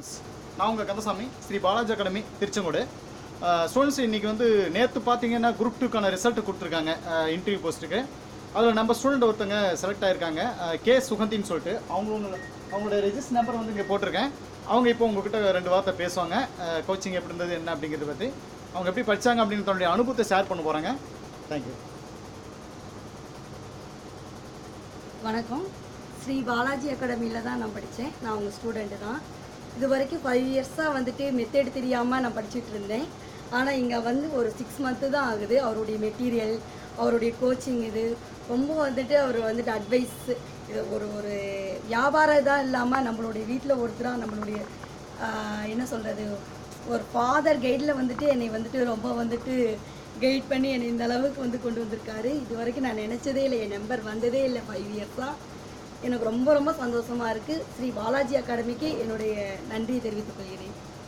students நான் உங்கள் Kandasamy Sri Balaji academy Tiruchengode students இன்றைக்கி வந்து நேற்று பார்த்தீங்கன்னா குரூப் டூக்கான ரிசல்ட் கொடுத்துருக்காங்க இன்டர்வியூ போஸ்ட்டுக்கு அதில் நம்ம ஸ்டூடெண்ட் ஒருத்தங்க செலக்ட் ஆயிருக்காங்க அஹ், கே சுகந்தின்னு சொல்லிட்டு அவங்க அவங்களோட ரெஜிஸ்டர் நம்பர் வந்து இங்கே போட்டிருக்கேன் அவங்க இப்போ உங்ககிட்ட ரெண்டு வார்த்தை பேசுவாங்க கோச்சிங் எப்படி இருந்தது என்ன அப்படிங்கிறத பற்றி அவங்க எப்படி படித்தாங்க அப்படின்னு தன்னுடைய அனுபவத்தை ஷேர் பண்ண போகிறாங்க தேங்க்யூ வணக்கம் ஸ்ரீ பாலாஜி அகாடமியில் தான் நான் படித்தேன் நான் உங்கள் ஸ்டூடெண்ட்டு தான் இது வரைக்கும் ஃபைவ் இயர்ஸாக வந்துட்டு மெத்தேட் தெரியாமல் நான் படிச்சுட்டு இருந்தேன் ஆனால் இங்கே வந்து ஒரு சிக்ஸ் மந்த்து தான் ஆகுது அவருடைய மெட்டீரியல் அவருடைய கோச்சிங் இது ரொம்ப வந்துட்டு அவர் வந்துட்டு அட்வைஸ் இது ஒரு ஒரு வியாபாரம் இதாக இல்லாமல் நம்மளுடைய வீட்டில் ஒருத்தராக நம்மளுடைய ஆஹ், என்ன சொல்கிறது ஒரு ஃபாதர் கைடில் வந்துட்டு என்னை வந்துட்டு ரொம்ப வந்துட்டு கைட் பண்ணி என்னை இந்த அளவுக்கு வந்து கொண்டு வந்திருக்காரு இது வரைக்கும் நான் நினச்சதே இல்லை என் நம்பர் வந்ததே இல்லை ஃபைவ் இயர்ஸாக எனக்கு ரொம்ப ரொம்ப சந்தோஷமாக இருக்குது ஸ்ரீ பாலாஜி அகாடமிக்கு என்னுடைய நன்றியை தெரிவித்துக் கொள்கிறேன்